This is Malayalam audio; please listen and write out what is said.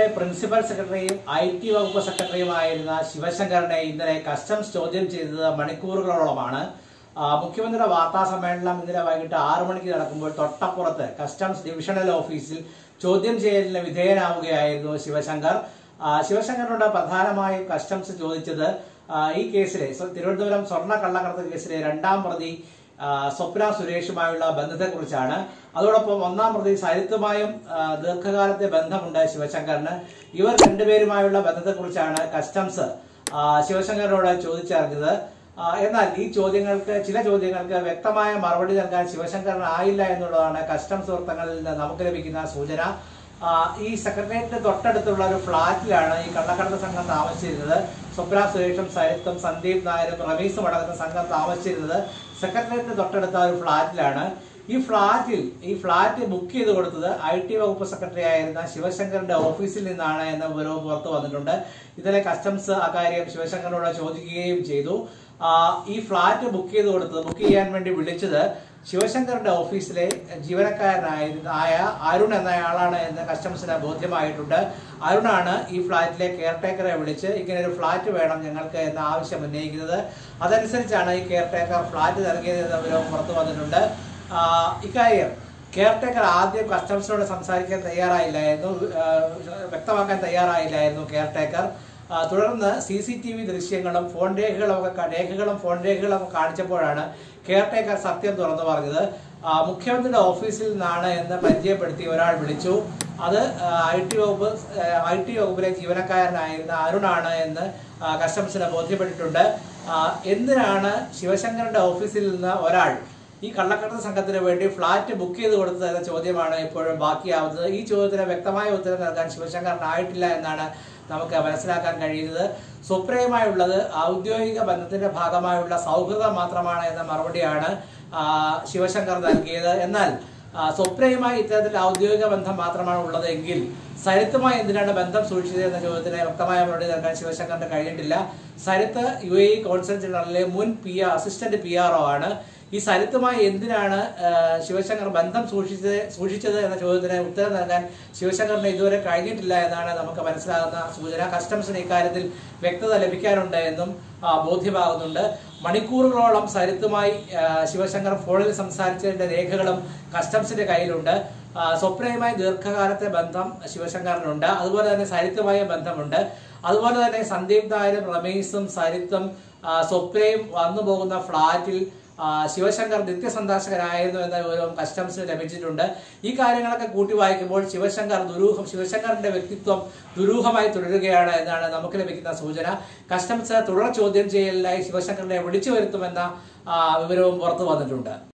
കമ്പനിയുടെ പ്രിൻസിപ്പൽ സെക്രട്ടറിയും ഐ ടി വകുപ്പ് സെക്രട്ടറിയുമായിരുന്ന ശിവശങ്കറിനെ ഇന്നലെ കസ്റ്റംസ് ചോദ്യം ചെയ്തത് മണിക്കൂറുകളോളമാണ് ആ, മുഖ്യമന്ത്രിയുടെ വാർത്താ സമ്മേളനം ഇന്നലെ വൈകിട്ട് ആറു മണിക്ക് നടക്കുമ്പോൾ തൊട്ടപ്പുറത്ത് കസ്റ്റംസ് ഡിവിഷണൽ ഓഫീസിൽ ചോദ്യം ചെയ്യലിന് വിധേയനാവുകയായിരുന്നു ശിവശങ്കർ ആ, ശിവശങ്കറിനോട് പ്രധാനമായും കസ്റ്റംസ് ചോദിച്ചത് ആ, ഈ കേസിലെ സ്വ- തിരുവനന്തപുരം സ്വർണ്ണ കള്ളക്കടത്ത് കേസിലെ രണ്ടാം പ്രതി ആ, സ്വപ്ന സുരേഷുമായുള്ള ബന്ധത്തെക്കുറിച്ചാണ് അതോടൊപ്പം ഒന്നാം പ്രതി സരിത്തുമായും ആ, ദീർഘകാലത്തെ ബന്ധമുണ്ട് ശിവശങ്കറിന് ഇവർ രണ്ടുപേരുമായുള്ള ബന്ധത്തെക്കുറിച്ചാണ് കസ്റ്റംസ് ആ, ശിവശങ്കറിനോട് ചോദിച്ചറിഞ്ഞത് ആ, എന്നാൽ ഈ ചോദ്യങ്ങൾക്ക് ചില ചോദ്യങ്ങൾക്ക് വ്യക്തമായ മറുപടി നൽകാൻ ശിവശങ്കറിന് ആയില്ല എന്നുള്ളതാണ് കസ്റ്റംസ് വൃത്തങ്ങളിൽ നിന്ന് നമുക്ക് ലഭിക്കുന്ന സൂചന ആ, ഈ സെക്രട്ടേറിയറ്റിന് തൊട്ടടുത്തുള്ള ഒരു ഫ്ളാറ്റിലാണ് ഈ കള്ളക്കടത്ത് സംഘം താമസിച്ചിരുന്നത് സ്വപ്ന സുരേഷും സരിത്തും സന്ദീപ് നായരും റമീസും അടങ്ങുന്ന സംഘം താമസിച്ചിരുന്നത് സെക്രട്ടേറിയറ്റിന് തൊട്ടടുത്ത ഒരു ഫ്ളാറ്റിലാണ് ഈ ഫ്ളാറ്റിൽ ഈ ഫ്ളാറ്റ് ബുക്ക് ചെയ്ത് കൊടുത്തത് ഐ ടി വകുപ്പ് സെക്രട്ടറി ആയിരുന്ന ശിവശങ്കറിന്റെ ഓഫീസിൽ നിന്നാണ് എന്ന വിവരവും പുറത്തു വന്നിട്ടുണ്ട് ഇന്നലെ കസ്റ്റംസ് അക്കാര്യം ശിവശങ്കറിനോട് ചോദിക്കുകയും ചെയ്തു ആ, ഈ ഫ്ളാറ്റ് ബുക്ക് ചെയ്ത് കൊടുത്തത് ബുക്ക് ചെയ്യാൻ വേണ്ടി വിളിച്ചത് ശിവശങ്കറിന്റെ ഓഫീസിലെ ജീവനക്കാരനായിരുന്ന ആയ അരുൺ എന്നയാളാണ് എന്ന് കസ്റ്റംസിന് ബോധ്യമായിട്ടുണ്ട് അരുണാണ് ഈ ഫ്ളാറ്റിലെ കെയർ ടേക്കറെ വിളിച്ച് ഇങ്ങനെ ഒരു ഫ്ളാറ്റ് വേണം ഞങ്ങൾക്ക് എന്ന ആവശ്യം ഉന്നയിക്കുന്നത് അതനുസരിച്ചാണ് ഈ കെയർ ടേക്കർ ഫ്ളാറ്റ് നൽകിയത് എന്ന വിവരവും പുറത്തു വന്നിട്ടുണ്ട് ആ, ഇക്കാര്യം കെയർ ടേക്കർ ആദ്യം കസ്റ്റംസിനോട് സംസാരിക്കാൻ തയ്യാറായില്ലായിരുന്നു ആ, വ്യക്തമാക്കാൻ തയ്യാറായില്ലായിരുന്നു കെയർ ടേക്കർ ആ, തുടർന്ന് സി സി ടി വി ദൃശ്യങ്ങളും ഫോൺ രേഖകളും ഒക്കെ ക- രേഖകളും ഫോൺ രേഖകളും ഒക്കെ കാണിച്ചപ്പോഴാണ് കെയർ ടേക്കർ സത്യം തുറന്നു പറഞ്ഞത് ആ, മുഖ്യമന്ത്രിയുടെ ഓഫീസിൽ നിന്നാണ് എന്ന് പരിചയപ്പെടുത്തി ഒരാൾ വിളിച്ചു അത് ഐ ടി വകുപ്പ് ഐ ടി വകുപ്പിലെ ജീവനക്കാരനായിരുന്ന അരുണാണ് എന്ന് ആ, കസ്റ്റംസിന് ബോധ്യപ്പെട്ടിട്ടുണ്ട് ആ, എന്തിനാണ് ശിവശങ്കറിന്റെ ഓഫീസിൽ നിന്ന് ഒരാൾ ഈ കള്ളക്കടത്ത് സംഘത്തിന് വേണ്ടി ഫ്ളാറ്റ് ബുക്ക് ചെയ്ത് കൊടുത്തത് എന്ന ചോദ്യമാണ് ഇപ്പോഴും ബാക്കിയാവുന്നത് ഈ ചോദ്യത്തിന് വ്യക്തമായ ഉത്തരം നൽകാൻ ശിവശങ്കറിനായിട്ടില്ല എന്നാണ് നമുക്ക് മനസ്സിലാക്കാൻ കഴിയുന്നത് സ്വപ്നയുമായുള്ളത് ഔദ്യോഗിക ബന്ധത്തിന്റെ ഭാഗമായുള്ള സൗഹൃദം മാത്രമാണ് എന്ന മറുപടിയാണ് ആ, ശിവശങ്കർ നൽകിയത് എന്നാൽ ആ, സ്വപ്നയുമായി ഇത്തരത്തിൽ ഔദ്യോഗിക ബന്ധം മാത്രമാണ് ഉള്ളത് എങ്കിൽ സരിത്തുമായി എന്തിനാണ് ബന്ധം സൂക്ഷിച്ചത് എന്ന ചോദ്യത്തിന് വ്യക്തമായ മറുപടി നൽകാൻ ശിവശങ്കറിന് കഴിഞ്ഞിട്ടില്ല സരിത്ത് യു എ കൗൺസിൽ ജനറലിലെ മുൻ P R assistant P R O ആണ് ഈ സരിത്തുമായി എന്തിനാണ് ആ, ശിവശങ്കർ ബന്ധം സൂക്ഷിച്ചത് സൂക്ഷിച്ചത് എന്ന ചോദ്യത്തിന് ഉത്തരം നൽകാൻ ശിവശങ്കറിന് ഇതുവരെ കഴിഞ്ഞിട്ടില്ല എന്നാണ് നമുക്ക് മനസ്സിലാകുന്ന സൂചന കസ്റ്റംസിന് ഇക്കാര്യത്തിൽ വ്യക്തത ലഭിക്കാനുണ്ട് എന്നും ആ, ബോധ്യമാകുന്നുണ്ട് മണിക്കൂറുകളോളം സരിത്തുമായി ആ, ശിവശങ്കർ ഫോണിൽ സംസാരിച്ചതിന്റെ രേഖകളും കസ്റ്റംസിന്റെ കയ്യിലുണ്ട് ആ, സ്വപ്നയുമായി ദീർഘകാലത്തെ ബന്ധം ശിവശങ്കറിനുണ്ട് അതുപോലെ തന്നെ സരിത്തുമായി ബന്ധമുണ്ട് അതുപോലെ തന്നെ സന്ദീപ് നായരും റമീസും സരിത്തും ആ, സ്വപ്നയും വന്നു പോകുന്ന ഫ്ളാറ്റിൽ ആ, ശിവശങ്കർ നിത്യസന്ദർശകനായിരുന്നു എന്ന വിവരവും കസ്റ്റംസിന് ലഭിച്ചിട്ടുണ്ട് ഈ കാര്യങ്ങളൊക്കെ കൂട്ടി വായിക്കുമ്പോൾ ശിവശങ്കർ ദുരൂഹം ശിവശങ്കറിന്റെ വ്യക്തിത്വം ദുരൂഹമായി തുടരുകയാണ് എന്നാണ് നമുക്ക് ലഭിക്കുന്ന സൂചന കസ്റ്റംസ് തുടർ ചോദ്യം ചെയ്യലിനായി ശിവശങ്കറിനെ വിളിച്ചു വരുത്തുമെന്ന ആ, വിവരവും പുറത്തു വന്നിട്ടുണ്ട്